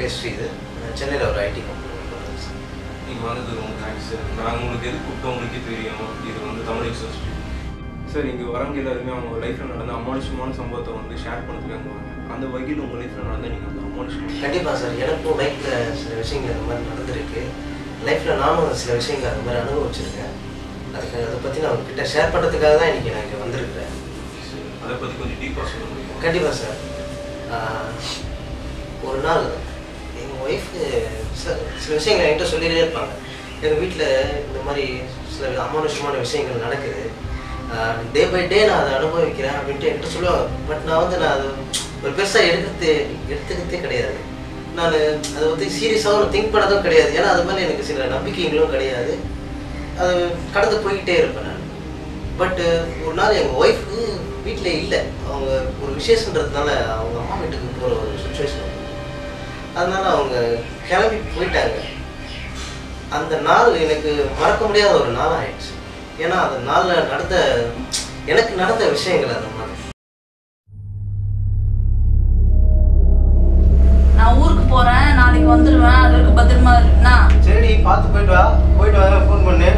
ஜெயஸ்ரீ இது சென்னையில் ஒரு ஐடி கம்பெனி நீங்கள் வந்தது ரொம்ப தேங்க்ஸ் சார் நாங்கள் உங்களுக்கு எது கூப்பிட்டோம் உங்களுக்கே தெரியும் இது வந்து தமிழ் எக்ஸ்பிரஸ் சார் இங்கே வரவங்க எல்லாருமே அவங்க லைஃப்பில் நடந்த அமானுஷமான சம்பவத்தை வந்து ஷேர் பண்ணுறதுக்காக வராங்க அந்த வகையில் உங்கள் லைஃப்பில் நடந்த நீங்கள் அந்த அமானுஷமான கண்டிப்பாக சார் எனக்கும் லைஃப்பில் சில விஷயங்கள் அந்த மாதிரி நடந்திருக்கு லைஃப்பில் நானும் சில விஷயங்கள் அந்த மாதிரி அனுபவிச்சிருக்கேன் அதுக்கு அதை பற்றி நான் உங்ககிட்ட ஷேர் பண்ணுறதுக்காக தான் இன்றைக்கி நான் இங்கே வந்திருக்கிறேன் அதை பற்றி கொஞ்சம் டீப்பாக சொல்ல முடியுமா கண்டிப்பாக சார் ஆஹ், ஒரு நாள் எங்கள் ஒய்ஃபு சில சில விஷயங்கள் என்கிட்ட சொல்லிகிட்டே இருப்பாங்க எங்கள் வீட்டில் இந்த மாதிரி சில அமானுஷமான விஷயங்கள் நடக்குது டே பை டே நான் அதை அனுபவிக்கிறேன் அப்படின்ட்டு என்கிட்ட சொல்லுவாங்க பட் நான் வந்து நான் அதை ஒரு பெருசாக எடுக்கிறது எடுத்துக்கிறதே கிடையாது நான் அதை பற்றி சீரியஸாகவும் திங்க் பண்ணதும் கிடையாது ஏன்னா அது மாதிரி எனக்கு சில நம்பிக்கைகளும் கிடையாது அது கடந்து போய்கிட்டே இருப்பேன் நான் பட்டு ஒரு நாள் எங்கள் ஒய்ஃபு வீட்டில் இல்லை அவங்க ஒரு விசேஷன்றதுனால அவங்க அம்மா வீட்டுக்கு போகிற ஒரு சுச்சுவேஷன் அதனால அவங்க கிளம்பி போயிட்டாங்க அந்த நாள் எனக்கு மறக்க முடியாத ஒரு நாள் ஆயிடுச்சு ஏன்னா அந்த நாளில் நடந்த எனக்கு நடந்த விஷயங்கள் அந்த மாதிரி நான் ஊருக்கு போறேன் நாளைக்கு வந்துடுவேன் அது வரைக்கும் பத்திரமா இருக்குண்ணா சரி பார்த்து போயிட்டு வா போயிட்டு வாங்க ஃபோன் பண்ணு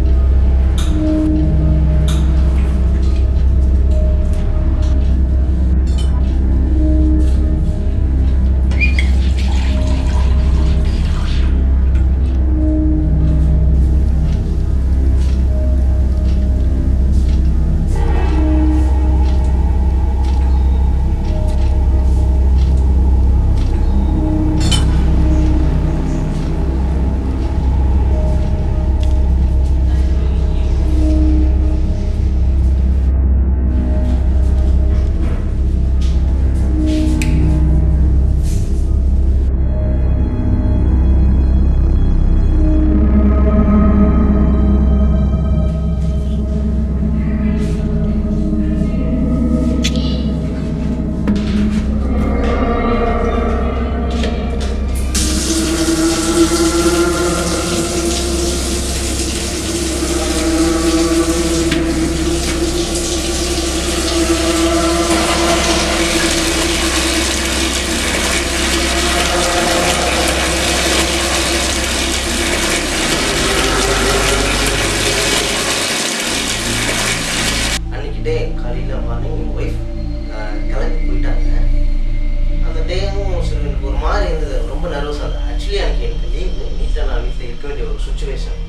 அன்னைக்கு டே காலையில் மார்னிங் என் ஒய்ஃப் கிளம்பி போயிட்டாங்க அந்த டேவும் சரி எனக்கு ஒரு மாதிரி இருந்தது ரொம்ப நர்வஸாக இருந்தது ஆக்சுவலி அன்னைக்கு எனக்கு லீவு நீட்டாக நான் வீட்டில் இருக்க வேண்டிய ஒரு சுச்சுவேஷன்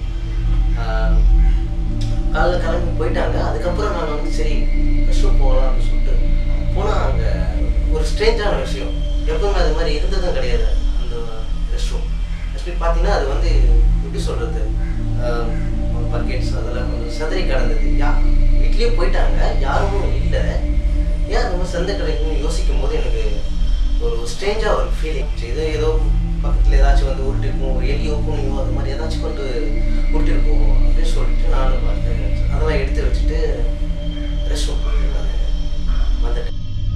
காலைல கிளம்பி போயிட்டாங்க அதுக்கப்புறம் நான் வந்து சரி ரெஸ்ட் ரூம் போகலாம் அப்படின்னு சொல்லிட்டு போனால் அங்கே ஒரு ஸ்ட்ரேஞ்சான விஷயம் எப்பவுமே அது மாதிரி இருந்ததும் கிடையாது அந்த ரெஸ்ட் ரூம் ஆக்சுவலி பார்த்தீங்கன்னா அது வந்து எப்படி சொல்கிறது பக்கெட்ஸ் அதெல்லாம் கொஞ்சம் சதறி கிடந்தது யா வீட்லேயே போயிட்டாங்க யாரும் இல்லை ஏன் அந்த மாதிரி சந்தை கிடைக்கும்னு யோசிக்கும் போது எனக்கு ஒரு ஸ்ட்ரேஞ்சாக ஒரு ஃபீலிங் இது ஏதோ பக்கத்தில் ஏதாச்சும் வந்து உருட்டிருக்கும் ஒரு எலியோ பூனையோ அது மாதிரி ஏதாச்சும் கொண்டு உருட்டிருக்கும் அப்படின்னு சொல்லிட்டு நானும் பார்த்தேன் அதெல்லாம் எடுத்து வச்சுட்டு ரெஸ்ட் ரூம் போயிட்டு நான் வந்துட்டேன்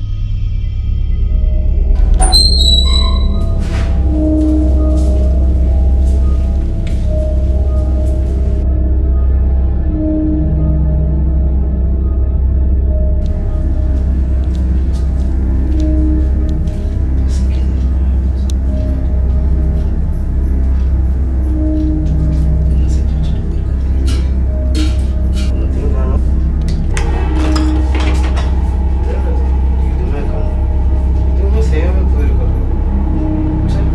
என்ன செஞ்சு வச்சுட்டு போயிருக்காங்க ஒன்றுத்தையும் காணோம் எதுவுமே காணோம் எதுவுமே செய்யாம போயிருக்காங்க சரி.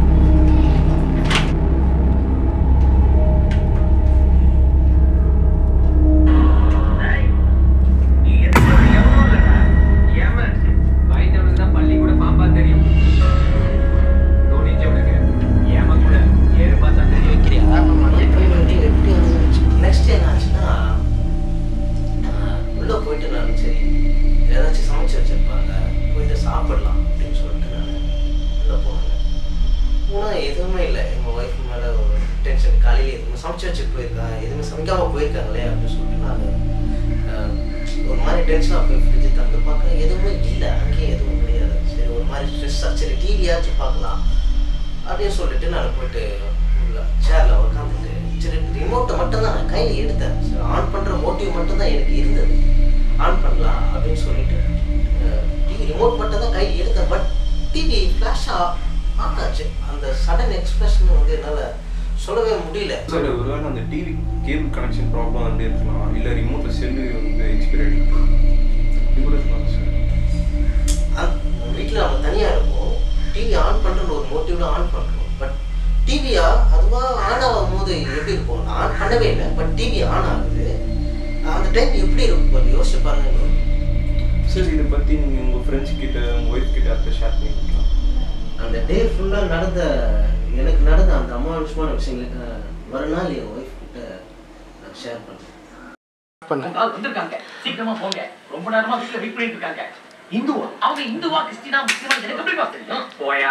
பயந்தவனுக்கு தான் பள்ளிக்கூட பாம்பா தெரியும் நோனிச்சவனுக்கு ஏமா கூட ஏறுபா தான் தெரியும் அதே போய் வந்து எப்படி நெக்ஸ்ட் என்ன ஆச்சுன்னா ஆஹ், உள்ள போயிட்டு நான் சரி ஏதாச்சும் சமைச்சு வச்சிருப்பாங்க போயிட்டு சாப்பிடலாம் அப்படின்னு சொல்லிட்டு நான் உள்ள போனேன் போனால் எதுவுமே இல்லை எங்கள் ஒய்ஃப் மேலே ஒரு டென்ஷன் காலையில் எதுவுமே சமைச்சு வச்சுட்டு போயிருக்காங்க எதுவுமே சமைக்காமல் போயிருக்காங்களே அப்படின்னு சொல்லிட்டு நான் ஆஹ், ஒரு மாதிரி டென்ஷனாக போய் ஃப்ரிட்ஜை திறந்து பார்க்க எதுவுமே இல்லை அங்கேயும் எதுவும் கிடையாது சரி ஒரு மாதிரி ஸ்ட்ரெஸ்ஸாக சரி டிவியாச்சும் பார்க்கலாம் அப்படின்னு சொல்லிட்டு நான் போயிட்டு உள்ள சேரில் உட்காந்துட்டு சரி ரிமோட்டை மட்டும் தான் நான் கையில் எடுத்தேன் சரி ஆன் பண்ணுற மோட்டிவ் மட்டும் தான் எனக்கு இருந்தது ஆன் பண்ணலாம் அப்படின்னு சொல்லிட்டு டிவி ரிமோட் மட்டும் தான் கையில் எடுத்தேன் பட் டிவி ஃப்ளாஷ் ஆக்காச்சு அந்த சடன் எக்ஸ்பிரஷன் வந்து என்னால் சொல்லவே முடியல சார் ஒருவேளை அந்த டிவி கேபிள் கனெக்ஷன் ப்ராப்ளம் வந்து இருக்கலாம் இல்லை ரிமோட்டில் செல்லு வந்து எக்ஸ்பைரி ஆகிருக்கு இப்படி கூட இருக்கலாம் சார் வீட்டில் நம்ம தனியாக இருப்போம் டிவி ஆன் பண்ணுற ஒரு மோட்டிவ்ல ஆன் பண்ணுறோம் பட் டிவியா அதுவாக ஆன் ஆகும் போது எப்படி இருக்கும் நான் ஆன் பண்ணவே இல்லை பட் டிவி ஆன் ஆகுது அந்த டைம் எப்படி இருக்கும் கொஞ்சம் யோசிச்சு பாருங்க நீங்க. சார் இதை பற்றி நீங்கள் உங்கள் ஃப்ரெண்ட்ஸ் கிட்ட உங்கள் ஒய்ஃப் கிட்ட யார்கிட்ட ஷேர் பண்ணிக்கலாம் அந்த டே ஃபுல்லாக நடந்த எனக்கு நடந்த அந்த அமானுஷமான விஷயங்களுக்கு மறுநாள் என் ஒய்ஃப் கிட்ட நான் ஷேர் பண்ணேன் ஆள் வந்திருக்காங்க சீக்கிரமா போங்க ரொம்ப நேரமா வீட்டுல வெயிட் பண்ணிட்டு இருக்காங்க இந்துவா அவங்க இந்துவா கிறிஸ்டினா முஸ்லிமா எனக்கு எப்படி தெரியும் போயா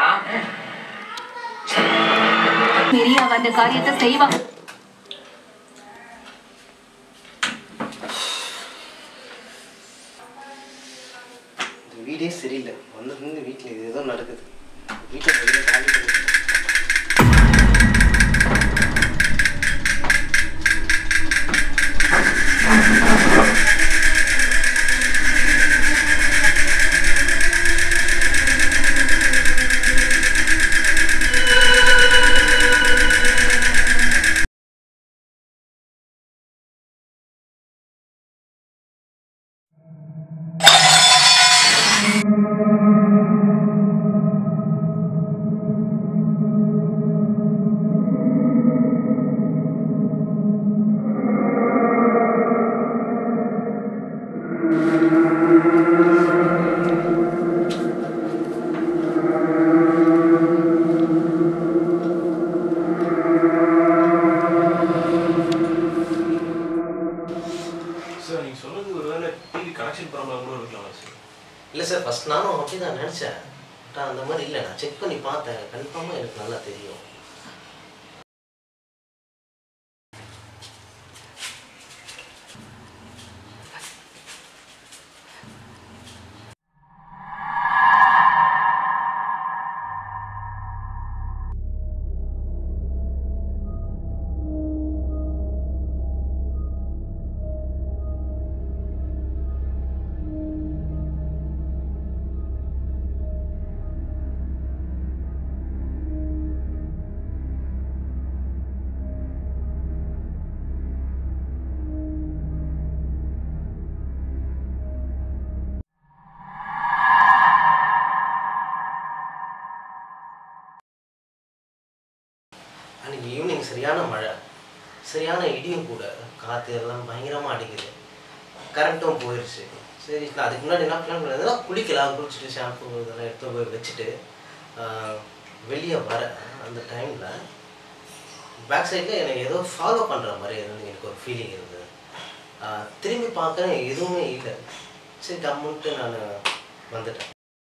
மீறி அவ அந்த காரியத்தை செய்வா இந்த வீடே சரியில்லை வந்ததுலேருந்து வீட்டில் இது ஏதோ நடக்குது வீட்டில் வெளியில காலி பண்ணிட்டு சார் நீங்கள் சொன்னது ஒருவேளை டிவி கனெக்ஷன் ப்ராப்ளம் கூட இருக்கலாம் சார் இல்லை சார் ஃபஸ்ட் நானும் அப்படி தான் நினச்சேன் பட் அந்த மாதிரி இல்லை நான் செக் பண்ணி பார்த்தேன் கன்ஃபார்மாக எனக்கு நல்லா தெரியும் அன்னைக்கு ஈவினிங் சரியான மழை சரியான இடியும் கூட காற்று எல்லாம் பயங்கரமாக அடிக்குது கரண்ட்டும் போயிடுச்சு சரி நான் அதுக்கு முன்னாடி என்ன பிளான் பண்ணதுன்னா குளிக்கலாம் குளிச்சுட்டு ஷாம்பு இதெல்லாம் எடுத்து போய் வச்சுட்டு வெளியே வர அந்த டைமில் பேக் சைடில் எனக்கு ஏதோ ஃபாலோ பண்ணுற மாதிரி இருந்து எனக்கு ஒரு ஃபீலிங் இருந்தது ஆஹ் திரும்பி பார்க்குறேன் எதுவுமே இல்லை சரி கம்முன்ட்டு நான் வந்துட்டேன்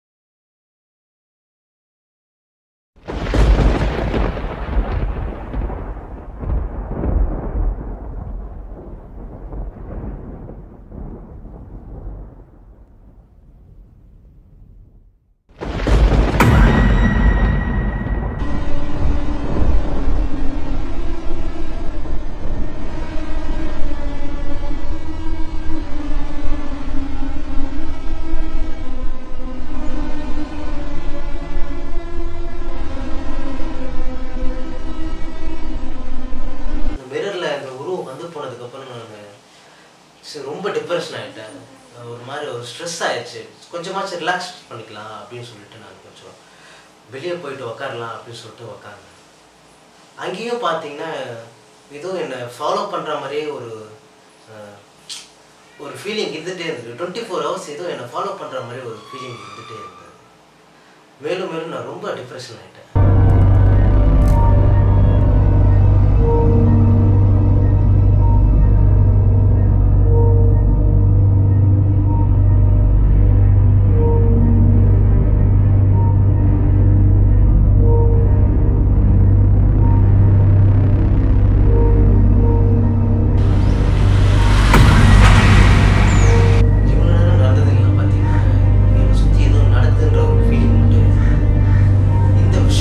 இந்த மிரரில் இந்த உருவம் வந்து போனதுக்கப்புறம் நான் சரி ரொம்ப டிப்ரெஷன் ஆகிட்டேன் ஒரு மாதிரி ஒரு ஸ்ட்ரெஸ் ஆயிடுச்சு கொஞ்சமாச்சும் ரிலாக்ஸ் பண்ணிக்கலாம் அப்படின்னு சொல்லிட்டு நான் கொஞ்சம் வெளியே போயிட்டு உக்காரலாம் அப்படின்னு சொல்லிட்டு உக்காந்தேன் அங்கேயும் பார்த்தீங்கன்னா ஏதோ என்னை ஃபாலோ பண்ணுற மாதிரியே ஒரு அஹ், ஒரு ஃபீலிங் இருந்துகிட்டே இருந்தது டுவெண்ட்டி ஃபோர் ஹவர்ஸ் ஏதோ என்னை ஃபாலோ பண்ணுற மாதிரி ஒரு ஃபீலிங் இருந்துகிட்டே இருந்தது மேலும் மேலும் நான் ரொம்ப டிப்ரெஷன் ஆகிட்டேன் இவ்வளோ நேரம் நடந்ததுலாம் பார்த்தீங்கன்னா என்னை சுற்றி ஏதோ நடக்குதுன்ற ஒரு ஃபீலிங் மட்டும் இருந்தது. இந்த விஷயம்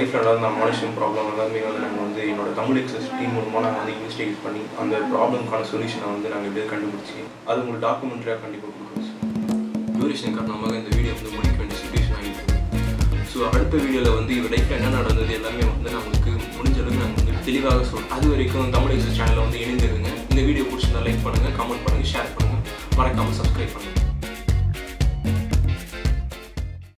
லைஃப்பில் நடந்த அமானுஷம் ப்ராப்ளம் எல்லாமே வந்து நாங்கள் வந்து என்னோட தமிழ் எக்ஸஸ் டீம் மூலமாக நாங்கள் வந்து இன்வெஸ்டிகேட் பண்ணி அந்த ப்ராப்ளம்க்கான சொல்யூஷனை வந்து நாங்கள் எப்படியாவது கண்டுபிடிச்சி அது உங்களுக்கு டாக்குமெண்ட்ரியாக கண்டிப்பாக கொடுக்குறோம் சார் டியூரேஷன் காரணமாக இந்த வீடியோ வந்து முடிக்க வேண்டிய சுச்சுவேஷன் ஆகிடுது ஸோ அடுத்த வீடியோவில் வந்து இவர் லைஃப்பில் என்ன நடந்தது எல்லாமே வந்து நான் உங்களுக்கு முடிஞ்ச அளவுக்கு நாங்கள் வந்து தெளிவாக சொல்கிறோம் அது வரைக்கும் தமிழ் எக்ஸஸ் சேனலில் வந்து இணைந்திருங்க இந்த வீடியோ பிடிச்சிருந்தா லைக் பண்ணுங்கள் கமெண்ட் பண்ணுங்கள் ஷேர் பண்ணுங்கள் மறக்காமல் சப்ஸ்கிரைப் பண்ணுங்கள்